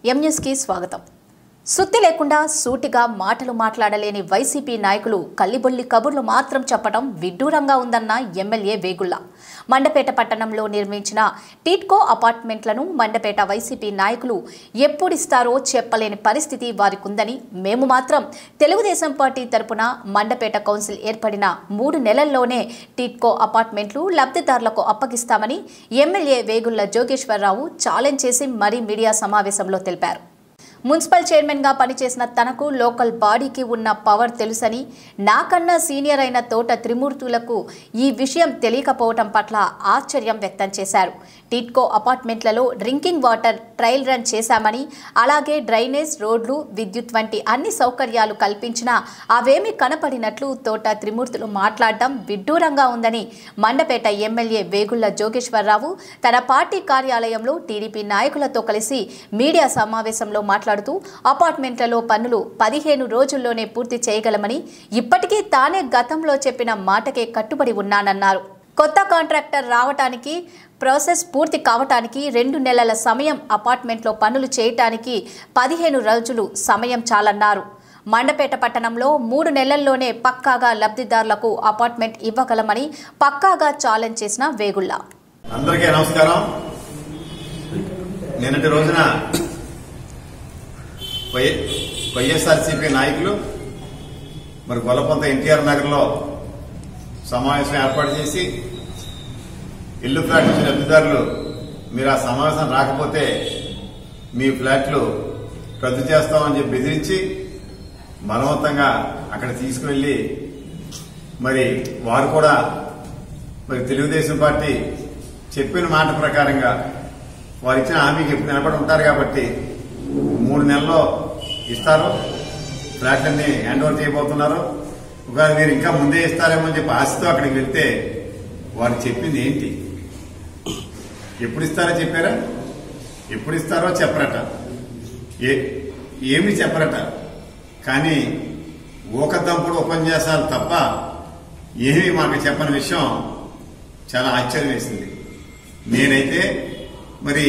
ఎంన్యూస్కి స్వాగతం సుత్తి లేకుండా సూటిగా మాటలు మాట్లాడలేని వైసీపీ నాయకులు కల్లిబొల్లి కబుర్లు మాత్రం చెప్పడం విడ్డూరంగా ఉందన్న ఎమ్మెల్యే వేగుళ్ల మండపేట పట్టణంలో నిర్మించిన టీట్కో అపార్ట్మెంట్లను మండపేట వైసీపీ నాయకులు ఎప్పుడిస్తారో చెప్పలేని పరిస్థితి వారికుందని మేము మాత్రం తెలుగుదేశం పార్టీ తరపున మండపేట కౌన్సిల్ ఏర్పడిన మూడు నెలల్లోనే టీట్కో అపార్ట్మెంట్లు లబ్ధిదారులకు అప్పగిస్తామని ఎమ్మెల్యే వేగుళ్ల జోగేశ్వరరావు ఛాలెంజ్ చేసి మరీ మీడియా సమావేశంలో తెలిపారు మున్సిపల్ చైర్మన్ గా పనిచేసిన తనకు లోకల్ బాడీకి ఉన్న పవర్ తెలుసని నాకన్నా సీనియర్ అయిన తోట త్రిమూర్తులకు ఈ విషయం తెలియకపోవటం పట్ల ఆశ్చర్యం వ్యక్తం చేశారు టిట్కో అపార్ట్మెంట్లలో డ్రింకింగ్ వాటర్ ట్రయల్ రన్ చేశామని అలాగే డ్రైనేజ్ రోడ్లు విద్యుత్ వంటి అన్ని సౌకర్యాలు కల్పించినా అవేమీ కనపడినట్లు తోట త్రిమూర్తులు మాట్లాడడం విడ్డూరంగా ఉందని మండపేట ఎమ్మెల్యే వేగుళ్ల జోగేశ్వరరావు తన పార్టీ కార్యాలయంలో టీడీపీ నాయకులతో కలిసి మీడియా సమావేశంలో మాట్లాడుతూ అపార్ట్మెంట్లలో పనులు పదిహేను రోజుల్లోనే పూర్తి చేయగలమని ఇప్పటికీ తానే గతంలో చెప్పిన మాటకే కట్టుబడి ఉన్నానన్నారు కొత్త కాంట్రాక్టర్ రావటానికి ప్రాసెస్ పూర్తి కావటానికి రెండు నెలల సమయం అపార్ట్మెంట్లో పనులు చేయటానికి పదిహేను రోజులు సమయం చాలన్నారు మండపేట పట్టణంలో మూడు నెలల్లోనే పక్కాగా లబ్ధిదారులకు అపార్ట్మెంట్ ఇవ్వగలమని పక్కాగా ఛాలెంజ్ చేసిన వేగుళ్ల అందరికీ నమస్కారం నిన్నటి రోజున వై- వైఎస్ఆర్సీపీ నాయకులు మరి గొల్లపంత ఎన్టీఆర్ నగర్లో సమావేశం ఏర్పాటు చేసి ఇల్లు ఫ్లాట్ ఇచ్చిన లబ్ధిదారులు మీరు ఆ సమావేశం రాకపోతే మీ ఫ్లాట్లు రద్దు చేస్తామని చెప్పి బెదిరించి బలవంతంగా అక్కడ తీసుకువెళ్లి మరి వారు కూడా మరి తెలుగుదేశం పార్టీ చెప్పిన మాట ప్రకారంగా వారు ఇచ్చిన హామీకి ఎప్పుడు నిలబడి ఉంటారు కాబట్టి మూడు నెలల్లో ఇస్తారు ఫ్లాట్లన్నీ హ్యాండ్ ఓవర్ చేయబోతున్నారు ఒకవేళ మీరు ఇంకా ముందే ఇస్తారేమో అని చెప్పి ఆశతో అక్కడికి వెళ్తే వారు చెప్పింది ఏంటి ఎప్పుడు ఇస్తారో చెప్పారా ఎప్పుడు ఇస్తారో చెప్పరట ఏ ఏమి చెప్పరట కానీ ఊకదంపుడు ఉపన్యాసాలు తప్ప ఏమీ మాకు చెప్పని విషయం చాలా ఆశ్చర్యం వేసింది నేనైతే మరి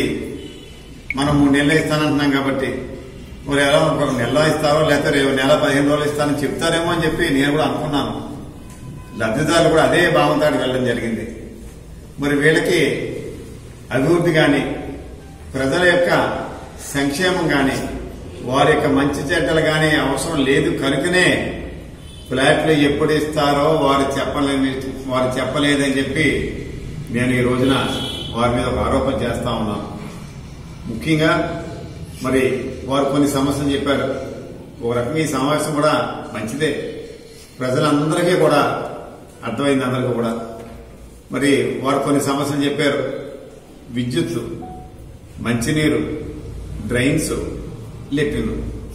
మనం మూడు నెలలు ఇస్తానంటున్నాం కాబట్టి మరి ఎలా ఒక నెలలో ఇస్తారో లేకపోతే రేపు నెల పదిహేను రోజులు ఇస్తానని చెప్తారేమో అని చెప్పి నేను కూడా అనుకున్నాను లబ్ధిదారులు కూడా అదే భావంతో వెళ్ళడం జరిగింది మరి వీళ్ళకి అభివృద్ధి కానీ ప్రజల యొక్క సంక్షేమం కానీ వారి యొక్క మంచి చెడ్డలు కానీ అవసరం లేదు కనుకనే ఫ్లాట్లు ఎప్పుడు ఇస్తారో వారు చెప్పలేని వారు చెప్పలేదని చెప్పి నేను ఈ రోజున వారి మీద ఒక ఆరోపణ చేస్తా ఉన్నాను ముఖ్యంగా మరి వారు కొన్ని సమస్యలు చెప్పారు ఒక రకంగా ఈ సమావేశం కూడా మంచిదే ప్రజలందరికీ కూడా అర్థమైంది అందరికీ కూడా మరి వారు కొన్ని సమస్యలు చెప్పారు విద్యుత్ మంచినీరు డ్రైన్స్ లెట్రిన్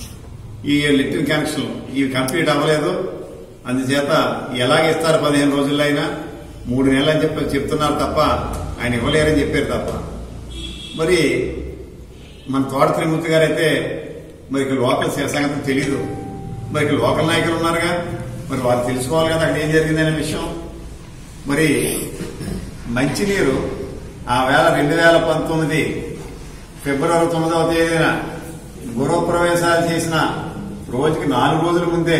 ఈ లెట్రిన్ కనెక్షన్ ఇవి కంప్లీట్ అవ్వలేదు అందుచేత ఎలాగిస్తారు పదిహేను రోజుల్లో అయినా మూడు నెలలు అని చెప్పి చెప్తున్నారు తప్ప ఆయన ఇవ్వలేరని చెప్పారు తప్ప మరి మన తోట త్రిమూర్తి గారు అయితే మరి ఇక్కడ లోకల్ సంగతి తెలియదు మరి ఇక్కడ లోకల్ నాయకులు ఉన్నారుగా మరి వారు తెలుసుకోవాలి కదా అక్కడ ఏం జరిగిందనే విషయం మరి మంచినీరు ఆ వేళ రెండు వేల పంతొమ్మిది ఫిబ్రవరి తొమ్మిదవ తేదీన గృహప్రవేశాలు చేసిన రోజుకి నాలుగు రోజుల ముందే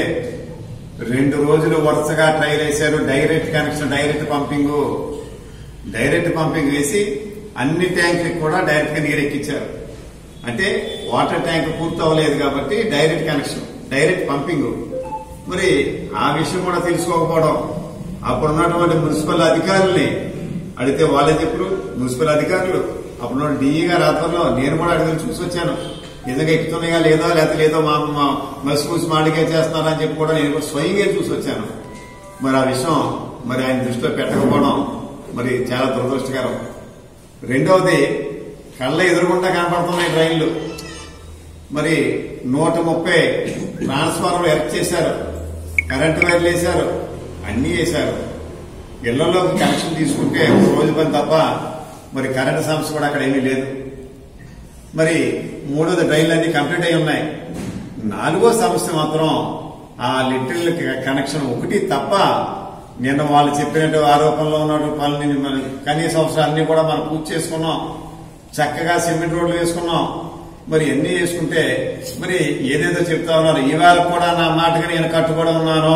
రెండు రోజులు వరుసగా ట్రైల్ వేశారు direct connection direct pumping direct pumping వేసి అన్ని ట్యాంకులకు కూడా డైరెక్ట్ గా నీరు ఎక్కించారు అంటే వాటర్ ట్యాంక్ పూర్తి అవ్వలేదు కాబట్టి డైరెక్ట్ కనెక్షన్ డైరెక్ట్ పంపింగ్ మరి ఆ విషయం కూడా తెలుసుకోకపోవడం అప్పుడున్నటువంటి మున్సిపల్ అధికారుల్ని అడిగితే వాళ్ళే చెప్పరు మున్సిపల్ అధికారులు అప్పుడు డిఈ గారి ఆధ్వర్యంలో నేను కూడా అడిగి చూసి వచ్చాను నిజంగా ఎక్కుతున్నాయా లేదో లేకపోతే లేదో మా మా మసిపూసి మాడిగా చేస్తున్నారా అని చెప్పి కూడా నేను కూడా స్వయంగా చూసి వచ్చాను మరి ఆ విషయం మరి ఆయన దృష్టిలో పెట్టకపోవడం మరి చాలా దురదృష్టకరం రెండవది కళ్ళ ఎదురుగుండా కనపడుతున్నాయి ట్రైన్లు మరి నూట ముప్పై ట్రాన్స్ఫార్మర్ ఎర్త్ చేశారు కరెంటు వైర్లు వేశారు అన్ని వేశారు ఇళ్లలోకి కనెక్షన్ తీసుకుంటే ఒక రోజు పని తప్ప మరి కరెంటు సమస్య కూడా అక్కడ ఏమీ లేదు మరి మూడోది డ్రైన్లు అన్ని కంప్లీట్ అయి ఉన్నాయి నాలుగో సమస్య మాత్రం ఆ లిటిల్ కనెక్షన్ ఒకటి తప్ప నిన్న వాళ్ళు చెప్పినట్టు ఆరోపణలో ఉన్న పనులు మన కనీస అవసరాలు అన్ని కూడా మనం పూర్తి చేసుకున్నాం చక్కగా సిమెంట్ రోడ్లు వేసుకున్నాం మరి ఎన్ని చేసుకుంటే మరి ఏదేదో చెప్తా ఉన్నారు ఇవాళ కూడా నా మాటకి నేను కట్టుబడి ఉన్నాను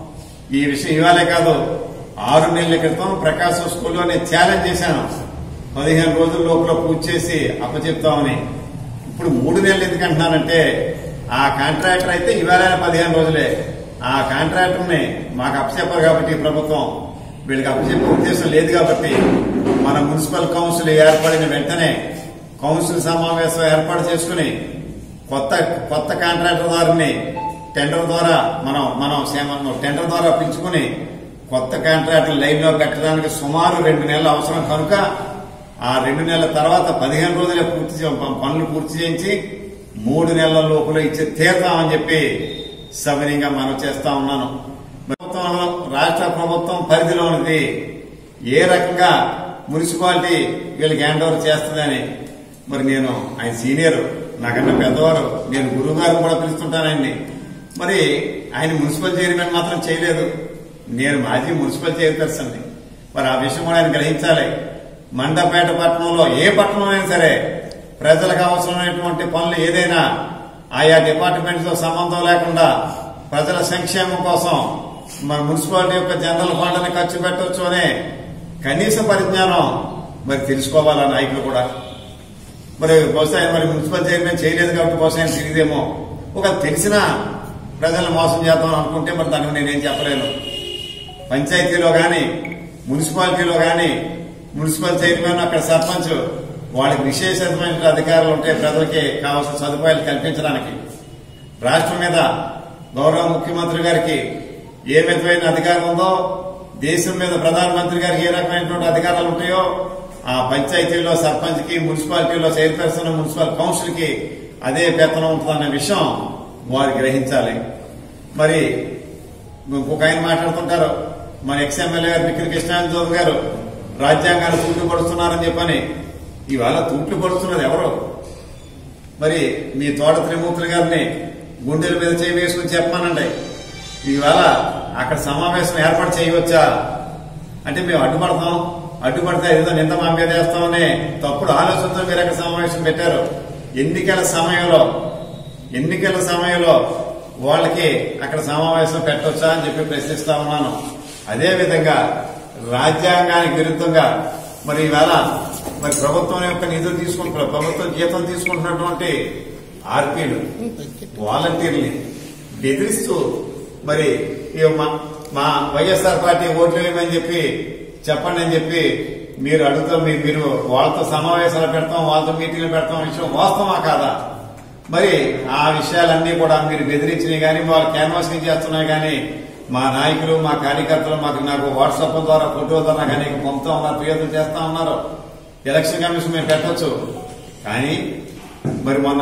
ఈ విషయం ఇవాళే కాదు ఆరు నెలల క్రితం ప్రకాశం స్కూల్లో నేను ఛాలెంజ్ చేశాను పదిహేను రోజుల లోపల పూర్తి చేసి అప్పచెప్తామని ఇప్పుడు మూడు నెలలు ఎందుకు అంటున్నానంటే ఆ కాంట్రాక్టర్ అయితే ఇవాళ పదిహేను రోజులే ఆ కాంట్రాక్టర్ని మాకు అప్పచెప్పారు కాబట్టి ఈ ప్రభుత్వం వీళ్ళకి అప్పచెప్పే ఉద్దేశం లేదు కాబట్టి మన మున్సిపల్ కౌన్సిల్ ఏర్పడిన వెంటనే కౌన్సిల్ సమావేశం ఏర్పాటు చేసుకుని కొత్త కొత్త కాంట్రాక్టర్ దారిని టెండర్ ద్వారా మనం మనం సేమ- టెండర్ ద్వారా పిలుచుకుని కొత్త కాంట్రాక్టర్ లైన్ లో పెట్టడానికి సుమారు రెండు నెలలు అవసరం కనుక ఆ రెండు నెలల తర్వాత పదిహేను రోజులే పూర్తి చే- పనులు పూర్తి చేయించి మూడు నెలల లోపల ఇచ్చి తీరుతామని చెప్పి సవినీయంగా మనం చేస్తా ఉన్నాను ప్రభుత్వం రాష్ట్ర ప్రభుత్వం పరిధిలోనిది ఏ రకంగా మున్సిపాలిటీ వీళ్ళకి హ్యాండ్ ఓవర్ చేస్తుందని మరి నేను ఆయన సీనియర్ నాకన్నా పెద్దవారు నేను గురువు గారు కూడా పిలుస్తుంటానండి మరి ఆయన మున్సిపల్ చైర్మన్ మాత్రం చేయలేదు నేను మాజీ మున్సిపల్ చైర్పర్సన్ మరి ఆ విషయం కూడా ఆయన గ్రహించాలి మండపేట పట్టణంలో ఏ పట్టణం అయినా సరే ప్రజలకు అవసరమైనటువంటి పనులు ఏదైనా ఆయా డిపార్ట్మెంట్స్ తో సంబంధం లేకుండా ప్రజల సంక్షేమం కోసం మన మున్సిపాలిటీ యొక్క జనరల్ ఫండ్ని ఖర్చు పెట్టవచ్చు అనే కనీస పరిజ్ఞానం మరి తెలుసుకోవాలి ఆ నాయకులు కూడా మరి బహుశా ఆయన మరి మున్సిపల్ చైర్మన్ చేయలేదు కాబట్టి బహుశా ఆయన తెలియదేమో ఒక తెలిసిన ప్రజలను మోసం చేద్దాం అనుకుంటే మరి దానికి నేనేం చెప్పలేను పంచాయతీలో గాని మున్సిపాలిటీలో గాని మున్సిపల్ చైర్మన్ అక్కడ సర్పంచ్ వాళ్ళకి విశేషమైన అధికారాలు ఉంటాయి ప్రజలకి కావాల్సిన సదుపాయాలు కల్పించడానికి రాష్ట్రం మీద గౌరవ ముఖ్యమంత్రి గారికి ఏ విధమైన అధికారం ఉందో దేశం మీద ప్రధానమంత్రి గారికి ఏ రకమైనటువంటి అధికారాలు ఉంటాయో ఆ పంచాయతీలో సర్పంచ్ కి మున్సిపాలిటీలో చైర్పర్సన్ మున్సిపల్ కౌన్సిల్ కి అదే వేతనం ఉంటుందన్న విషయం వారు గ్రహించాలి మరి ఇంకొక ఆయన మాట్లాడుతుంటారు మన ఎక్స్ ఎమ్మెల్యే గారు బిక్కిరి కృష్ణానంద చౌదరి గారు రాజ్యాంగాన్ని తూట్లు పడుతున్నారని చెప్పని ఇవాళ తూట్లు పడుతున్నది ఎవరు మరి మీ తోట త్రిమూర్తులు గారిని గుండెల మీద చేయి వేసుకుని చెప్పమానండి ఇవాళ అక్కడ సమావేశం ఏర్పాటు చేయవచ్చా అంటే మేము అడ్డుపడతాం అడ్డుపడితే ఏదో నింద మా మీద వేస్తామనే తప్పుడు ఆలోచనతో మీరు అక్కడ సమావేశం పెట్టారు ఎన్నికల సమయంలో ఎన్నికల సమయంలో వాళ్ళకి అక్కడ సమావేశం పెట్టొచ్చా అని చెప్పి ప్రశ్నిస్తా ఉన్నాను అదే విధంగా రాజ్యాంగానికి విరుద్ధంగా మరి ఈవేళ మరి ప్రభుత్వం యొక్క నిధులు తీసుకుంటున్నారు ప్రభుత్వం జీతం తీసుకుంటున్నటువంటి ఆర్పీలు వాలంటీర్ని బెదిరిస్తూ మరి ఈ మా- మా వైఎస్ఆర్ పార్టీ ఓట్లు వేయమని చెప్పి చెప్పండి అని చెప్పి మీరు అడుగుతూ మీ- మీరు వాళ్ళతో సమావేశాలు పెడతాం వాళ్ళతో మీటింగ్లు పెడతాం విషయం వాస్తవమా కాదా మరి ఆ విషయాలన్నీ కూడా మీరు బెదిరించినవి కానీ వాళ్ళు క్యాన్వాసింగ్ చేస్తున్నాయి కానీ మా నాయకులు మా కార్యకర్తలు మాకు నాకు వాట్సాప్ ద్వారా ఫోటో ద్వారా కానీ పంపుతా ఉన్నారు ఫిర్యాదులు చేస్తా ఉన్నారు ఎలక్షన్ కమిషన్ మేము పెట్టొచ్చు కానీ మరి మొన్న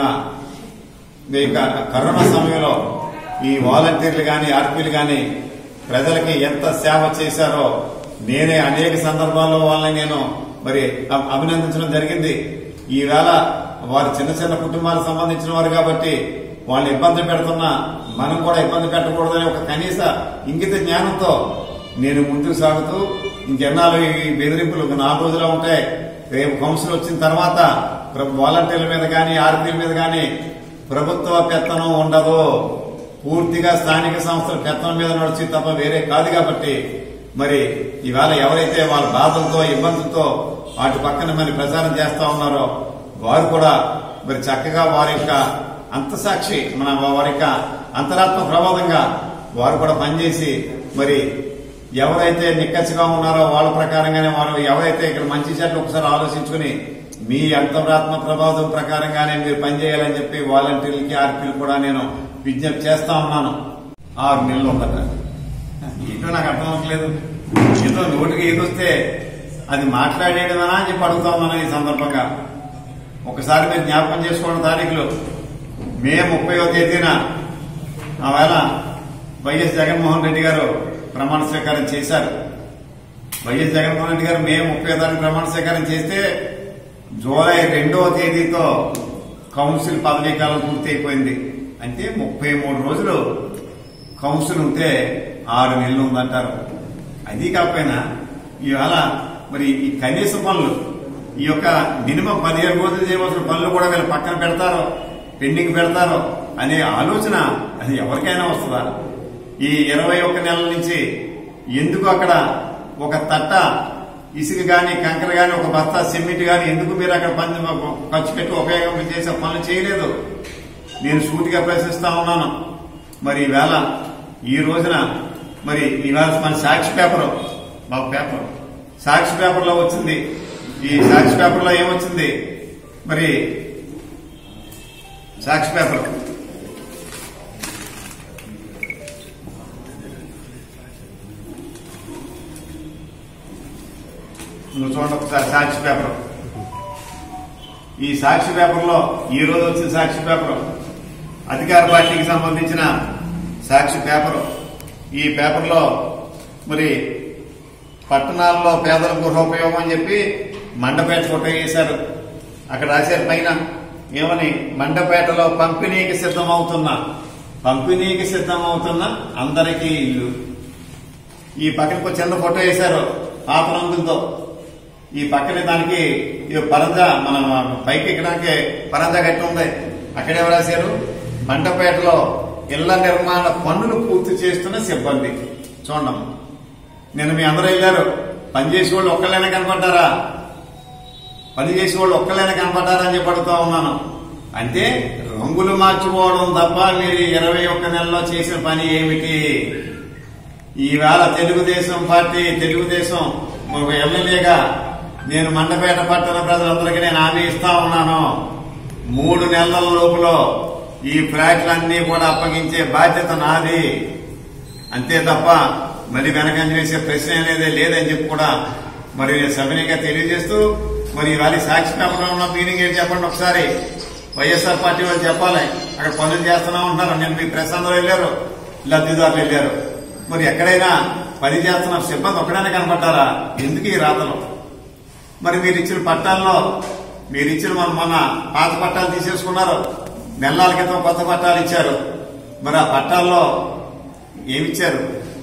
మీ క- కరోనా సమయంలో ఈ వాలంటీర్లు గాని ఆర్పీలు గాని ప్రజలకి ఎంత సేవ చేశారో నేనే అనేక సందర్భాల్లో వాళ్ళని నేను మరి అ- అభినందించడం జరిగింది ఈవేళ వారు చిన్న చిన్న కుటుంబాలకు సంబంధించిన వారు కాబట్టి వాళ్ళని ఇబ్బంది పెడుతున్నా మనం కూడా ఇబ్బంది పెట్టకూడదనే ఒక కనీస ఇంగిత జ్ఞానంతో నేను ముందుకు సాగుతూ ఇంకెన్నాళ్ళు ఈ బెదిరింపులు ఒక నాలుగు రోజులు ఉంటాయి రేపు కౌన్సిల్ వచ్చిన తర్వాత ప్ర- వాలంటీర్ల మీద కానీ ఆర్పీల మీద కానీ ప్రభుత్వ పెత్తనం ఉండదు పూర్తిగా స్థానిక సంస్థల పెత్తనం మీద నడిచి తప్ప వేరే కాదు కాబట్టి మరి ఇవాళ ఎవరైతే వాళ్ళ బాధలతో ఇబ్బందులతో వాటి పక్కన మరి ప్రచారం చేస్తా ఉన్నారో వారు కూడా మరి చక్కగా వారి యొక్క అంతసాక్షి మన వారి యొక్క అంతరాత్మ ప్రబోధంగా వారు కూడా పనిచేసి మరి ఎవరైతే నిక్కచ్చిగా ఉన్నారో వాళ్ళ ప్రకారంగానే వారు ఎవరైతే ఇక్కడ మంచి చెట్లు ఒకసారి ఆలోచించుకుని మీ అంతరాత్మ ప్రభావం ప్రకారంగానే మీరు పనిచేయాలని చెప్పి వాలంటీర్లకి ఆర్పీలు కూడా నేను విజ్ఞప్తి చేస్తా ఉన్నాను ఆరు నెలలు ఉందట ఏంటో నాకు అర్థం అవ్వట్లేదు ఏదో నోటికి ఏదొస్తే అది మాట్లాడేయడమేనా అని చెప్పి అడుగుతా ఉన్నాను ఈ సందర్భంగా ఒకసారి మీరు జ్ఞాపకం చేసుకోవడం తారీఖులు మే ముప్పైవ తేదీన ఆ వేళ వైఎస్ జగన్మోహన్ రెడ్డి గారు ప్రమాణ స్వీకారం చేశారు వైఎస్ జగన్మోహన్ రెడ్డి గారు మే ముప్పై తారీఖు ప్రమాణ స్వీకారం చేస్తే జూలై రెండవ తేదీతో కౌన్సిల్ పదవీ కాలం పూర్తి అయిపోయింది అంటే ముప్పై మూడు రోజులు కౌన్సిల్ ఉంటే ఆరు నెలలు ఉందంటారు అది కాకపోయినా ఇవాళ మరి ఈ కనీస పనులు ఈ యొక్క మినిమం పదిహేను రోజులు చేయవలసిన పనులు కూడా వీళ్ళు పక్కన పెడతారో పెండింగ్ పెడతారో అనే ఆలోచన అది ఎవరికైనా వస్తుందా ఈ ఇరవై ఒక్క నెలల నుంచి ఎందుకు అక్కడ ఒక తట్ట ఇసుక గాని కంకర గాని ఒక బస్తా సిమెంట్ గాని ఎందుకు మీరు అక్కడ పని ఖర్చు పెట్టి ఉపయోగం చేసే పనులు చేయలేదు నేను సూటిగా ప్రశ్నిస్తా ఉన్నాను మరి ఈవేళ ఈ రోజున మరి ఈవేళ మన సాక్షి పేపర్ మా పేపర్ సాక్షి పేపర్ లో వచ్చింది ఈ సాక్షి పేపర్ లో ఏమొచ్చింది మరి సాక్షి పేపర్ నువ్వు చూడండి ఒకసారి సాక్షి పేపర్ ఈ సాక్షి పేపర్లో ఈ రోజు వచ్చిన సాక్షి పేపర్ అధికార పార్టీకి సంబంధించిన సాక్షి పేపర్ ఈ పేపర్లో మరి పట్టణాల్లో పేదల గృహోపయోగం అని చెప్పి మండపేట ఫోటో వేశారు అక్కడ రాశారు పైన ఏమని మండపేటలో పంపిణీకి సిద్ధమవుతున్న పంపిణీకి సిద్ధమవుతున్న అందరికీ ఇల్లు ఈ పక్కన ఒక చిన్న ఫోటో వేశారు పాత రంగులతో ఈ పక్కనే దానికి ఈ పరంజా మన పైకి ఎక్కడానికి పరంజా కట్టి ఉంది అక్కడే రాశారు మండపేటలో ఇళ్ల నిర్మాణ పనులు పూర్తి చేస్తున్న సిబ్బంది చూడండి నేను మీ అందరూ వెళ్ళారు పనిచేసే వాళ్ళు ఒక్కళ్ళైనా కనపడ్డారా పని చేసే వాళ్ళు ఒక్కళ్ళైనా కనపడ్డారా అని చెప్పి అడుగుతా ఉన్నాను అంటే రంగులు మార్చుకోవడం తప్ప మీరు ఇరవై ఒక్క నెలలో చేసిన పని ఏమిటి ఈవేళ తెలుగుదేశం పార్టీ తెలుగుదేశం ఒక ఎమ్మెల్యేగా నేను మండపేట పట్టణ ప్రజలందరికీ నేను హామీ ఇస్తా ఉన్నాను మూడు నెలల లోపల ఈ ఫ్లాట్లన్నీ కూడా అప్పగించే బాధ్యత నాది అంతే తప్ప మరి వెనకంజ వేసే ప్రశ్న అనేది లేదని చెప్పి కూడా మరి నేను సభ్యునిగా తెలియజేస్తూ మరి ఇవాళ సాక్షి పేపర్లో ఉన్న మీనింగ్ ఏంటి చెప్పండి ఒకసారి వైఎస్ఆర్ పార్టీ వాళ్ళు చెప్పాలి అక్కడ పనులు చేస్తున్నా ఉంటున్నారు నేను మీ ప్రెస్ అందరూ వెళ్ళారు లబ్ధిదారులు వెళ్ళారు మరి ఎక్కడైనా పని చేస్తున్న సిబ్బంది ఒక్కడైనా కనపడ్డారా ఎందుకు ఈ రాతలు మరి మీరు ఇచ్చిన పట్టాల్లో మీరు ఇచ్చిన మన మన పాత పట్టాలు తీసేసుకున్నారు నెలల క్రితం కొత్త పట్టాలు ఇచ్చారు మరి ఆ పట్టాల్లో ఏమిచ్చారు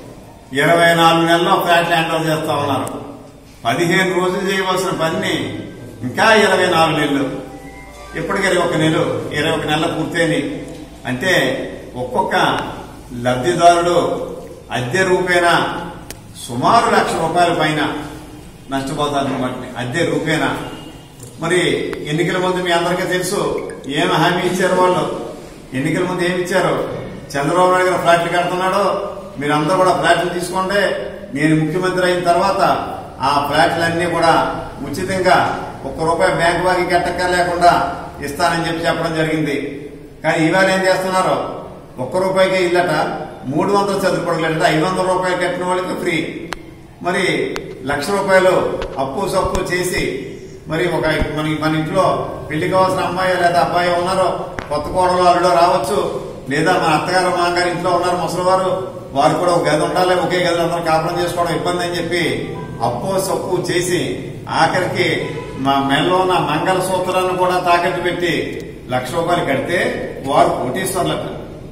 ఇరవై నాలుగు నెలల్లో ఫ్లాట్ హ్యాండ్ ఓవర్ చేస్తా ఉన్నారు పదిహేను రోజులు చేయవలసిన పని ఇంకా ఇరవై నాలుగు నెలలు ఇప్పటికే ఇరవై ఒక నెల ఇరవై ఒక నెలలు పూర్తయింది అంటే ఒక్కొక్క లబ్ధిదారుడు అద్దె రూపేణా సుమారు లక్ష రూపాయల పైన నష్టపోతారు బట్టి అద్దె రూపేణా మరి ఎన్నికల ముందు మీ అందరికీ తెలుసు ఏం హామీ ఇచ్చారు వాళ్ళు ఎన్నికల ముందు ఏమి ఇచ్చారు చంద్రబాబు నాయుడు గారు ఫ్లాట్లు కడుతున్నాడు మీరందరూ కూడా ఫ్లాట్లు తీసుకోండి నేను ముఖ్యమంత్రి అయిన తర్వాత ఆ ఫ్లాట్లన్నీ కూడా ఉచితంగా ఒక్క రూపాయి బ్యాంక్ వారికి కట్టక్క లేకుండా ఇస్తానని చెప్పి చెప్పడం జరిగింది కానీ ఇవాళ ఏం చేస్తున్నారు ఒక్క రూపాయికే ఇల్లట మూడు వందల చదువుకోవడం ఐదు వందల రూపాయలు కట్టిన వాళ్ళకి ఫ్రీ మరి లక్ష రూపాయలు అప్పు సప్పు చేసి మరి ఒక మన మన ఇంట్లో పెళ్లి కావాల్సిన అమ్మాయి లేదా అబ్బాయి ఉన్నారు కొత్త కోడలు అల్లుడో రావచ్చు లేదా మన అత్తగారు మామగారు ఇంట్లో ఉన్నారు ముసలివారు వారు కూడా ఒక గది ఉండాలి ఒకే గదిలో అందరూ కాపురం చేసుకోవడం ఇబ్బంది అని చెప్పి అప్పు సప్పు చేసి ఆఖరికి మా మెల్లో ఉన్న మంగళ సూత్రాన్ని కూడా తాకట్టు పెట్టి లక్ష రూపాయలు కడితే వారు కోటీశ్వర్లట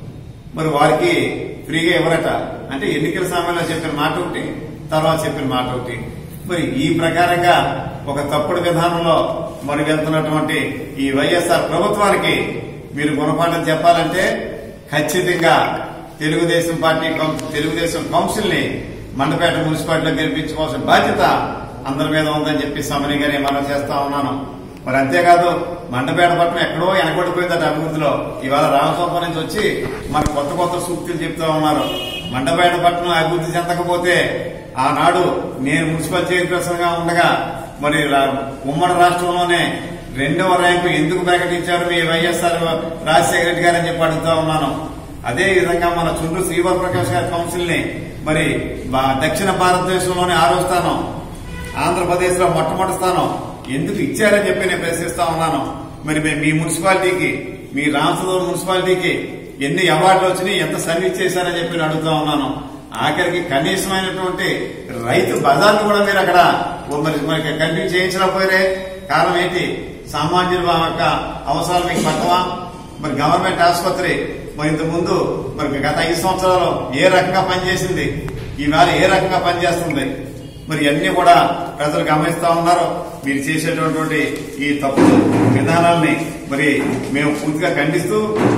మరి వారికి ఫ్రీగా ఇవ్వరట అంటే ఎన్నికల సమయంలో చెప్పిన మాట ఒకటి తర్వాత చెప్పిన మాట ఒకటి మరి ఈ ప్రకారంగా ఒక తప్పుడు విధానంలో మరి వెళ్తున్నటువంటి ఈ వైఎస్ఆర్ ప్రభుత్వానికి మీరు గుణపాఠం చెప్పాలంటే ఖచ్చితంగా Telugu Desam party council- Telugu Desam council ని మండపేట మున్సిపాలిటీలో గెలిపించుకోవాల్సిన బాధ్యత అందరి మీద ఉందని చెప్పి సమనిగా నేను మనం చేస్తా ఉన్నాను మరి అంతేకాదు మండపేట పట్టణం ఎక్కడో వెనకబడిపోయిందట అభివృద్ధిలో ఇవాళ రామస్వామి నుంచి వచ్చి మన కొత్త కొత్త సూక్తులు చెప్తా ఉన్నారు మండపేట పట్టణం అభివృద్ధి చెందకపోతే ఆనాడు నేను మున్సిపల్ చైర్పర్సన్ గా ఉండగా మరి రా- ఉమ్మడి రాష్ట్రంలోనే రెండవ ర్యాంకు ఎందుకు ప్రకటించారు మీ వైఎస్ఆర్ రాజశేఖర రెడ్డి గారు అని చెప్పి అడుగుతా ఉన్నాను అదే విధంగా మన చుండ్రు శ్రీవర్ ప్రకాష్ గారి కౌన్సిల్ ని మరి బా- దక్షిణ భారతదేశంలోనే ఆరో స్థానం ఆంధ్రప్రదేశ్ లో మొట్టమొదటి స్థానం ఎందుకు ఇచ్చారని చెప్పి నేను ప్రశ్నిస్తా ఉన్నాను మరి మీ- మీ మున్సిపాలిటీకి మీ రామసదూర్ మున్సిపాలిటీకి ఎన్ని అవార్డులు వచ్చినాయి ఎంత సర్వీస్ చేశారని చెప్పి నేను అడుగుతా ఉన్నాను ఆఖరికి కనీసమైనటువంటి రైతు బజార్ను కూడా మీరు అక్కడ ఓ మరి మరి కంటిన్యూ చేయించలేకపోయారే కారణం ఏంటి సామాన్యుల యొక్క అవసరాలు మీకు పట్టవా మరి గవర్నమెంట్ ఆసుపత్రి మరి ఇంత ముందు మరి గత ఐదు సంవత్సరాలు ఏ రకంగా పనిచేసింది ఈవేళ ఏ రకంగా పనిచేస్తుంది మరి అన్ని కూడా ప్రజలు గమనిస్తా ఉన్నారు మీరు చేసేటటువంటి ఈ తప్పు విధానాల్ని మరి మేము పూర్తిగా ఖండిస్తూ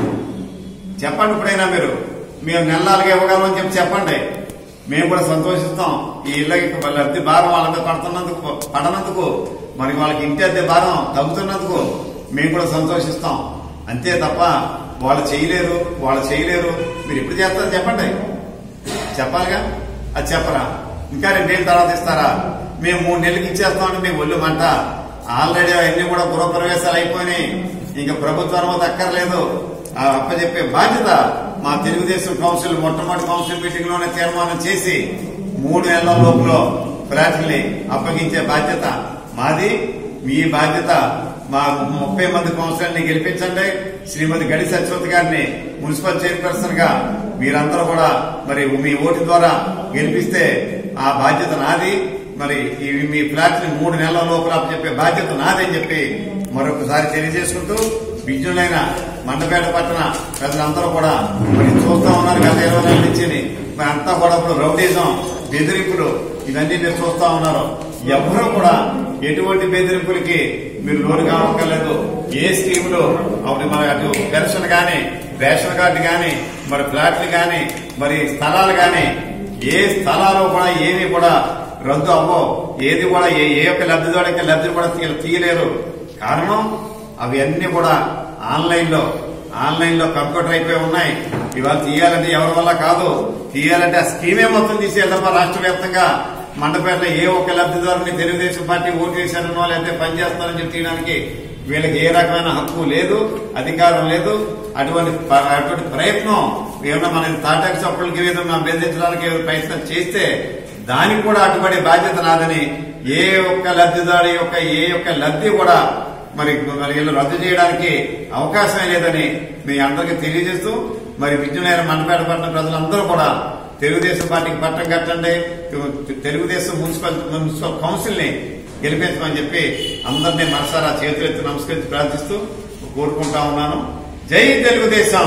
చెప్పండి ఇప్పుడైనా మీరు మేము నెల నాలుగు ఇవ్వగలమని చెప్పి చెప్పండి మేము కూడా సంతోషిస్తాం ఈ ఇళ్ళకి వాళ్ళ అద్దె భారం వాళ్ళ మీద పడుతున్నందుకు పడనందుకు మరి వాళ్ళకి ఇంటి అద్దె భారం తగ్గుతున్నందుకు మేము కూడా సంతోషిస్తాం అంతే తప్ప వాళ్ళు చేయలేరు వాళ్ళు చేయలేరు మీరు ఎప్పుడు చేస్తారో చెప్పండి చెప్పాలిగా అది చెప్పరా ఇంకా రెండేళ్ళ తర్వాత ఇస్తారా మేము మూడు నెలలకి ఇచ్చేస్తామంటే మేము ఒళ్ళు మంట ఆల్రెడీ అవన్నీ కూడా గృహప్రవేశాలు అయిపోయినాయి ఇంకా ప్రభుత్వ అనుమతి అక్కర్లేదు ఆ అప్పచెప్పే బాధ్యత మా తెలుగుదేశం కౌన్సిల్ మొట్టమొదటి కౌన్సిల్ మీటింగ్ లోనే తీర్మానం చేసి మూడు నెలల లోపల ఫ్లాట్ని అప్పగించే బాధ్యత మాది మీ బాధ్యత మా ముప్పై మంది కౌన్సిలర్ని గెలిపించండి శ్రీమతి గడి సత్యవతి గారిని మున్సిపల్ చైర్పర్సన్ గా మీరందరూ కూడా మరి మీ ఓటు ద్వారా గెలిపిస్తే ఆ బాధ్యత నాది మరి ఈ మీ ఫ్లాట్ ని మూడు నెలల లోపల చెప్పే బాధ్యత నాదని చెప్పి మరొకసారి తెలియజేసుకుంటూ విజ్ఞులైన మండపేట పట్టణ ప్రజలందరూ కూడా మరి చూస్తా ఉన్నారు గత ఇరవై నెలల నుంచి మరి అంతా కూడా ఇప్పుడు రౌడీజం బెదిరింపులు ఇవన్నీ మీరు చూస్తా ఉన్నారు ఎవరూ కూడా ఎటువంటి బెదిరింపులకి మీరు లోను కావక్కర్లేదు ఏ స్కీములు అప్పుడు మరి అటు పెన్షన్ గాని రేషన్ కార్డు గాని మరి ఫ్లాట్లు గాని మరి స్థలాలు గాని ఏ స్థలాలు కూడా ఏవి కూడా రద్దు అవ్వో ఏది కూడా ఏ ఏ ఒక్క లబ్ధిదారుడికి లబ్ధి కూడా తీయ- తీయలేరు కారణం అవి అన్ని కూడా ఆన్లైన్ లో ఆన్లైన్ లో కంప్యూటర్ అయిపోయి ఉన్నాయి ఇవాళ తీయాలంటే ఎవరి వల్ల కాదు తీయాలంటే ఆ స్కీమే మొత్తం తీసేయాలి తప్ప రాష్ట్ర వ్యాప్తంగా మండపేటలో ఏ ఒక్క లబ్ధిదారుని తెలుగుదేశం పార్టీ ఓటు వేశారనో లేకపోతే పనిచేస్తారని చెప్పి తీయడానికి వీళ్ళకి ఏ రకమైన హక్కు లేదు అధికారం లేదు అటువంటి ప- అటువంటి ప్రయత్నం ఏమన్నా మన తాటాకు చప్పులకి ఏదో మనం బెదిరించడానికి ఏదో ప్రయత్నం చేస్తే దానికి కూడా అటువంటి బాధ్యత నాదని ఏ ఒక్క లబ్ధిదారు యొక్క ఏ ఒక్క లబ్ధి కూడా మరి మరి వీళ్ళు రద్దు చేయడానికి అవకాశమే లేదని మీ అందరికీ తెలియజేస్తూ మరి విద్యులైన మండపేట పట్టణ ప్రజలందరూ కూడా తెలుగుదేశం పార్టీకి పట్టం కట్టండి తెలుగుదేశం మున్సిపల్ మున్సిపల్ కౌన్సిల్ ని గెలిపించమని చెప్పి అందరినీ మనసారా చేతులెత్తి నమస్కరించి ప్రార్థిస్తూ కోరుకుంటా ఉన్నాను జై తెలుగుదేశం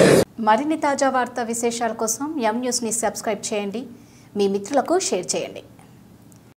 మరిన్ని తాజా వార్తా విశేషాల కోసం ఎం న్యూస్ని సబ్స్క్రైబ్ చేయండి మీ మిత్రులకు షేర్ చేయండి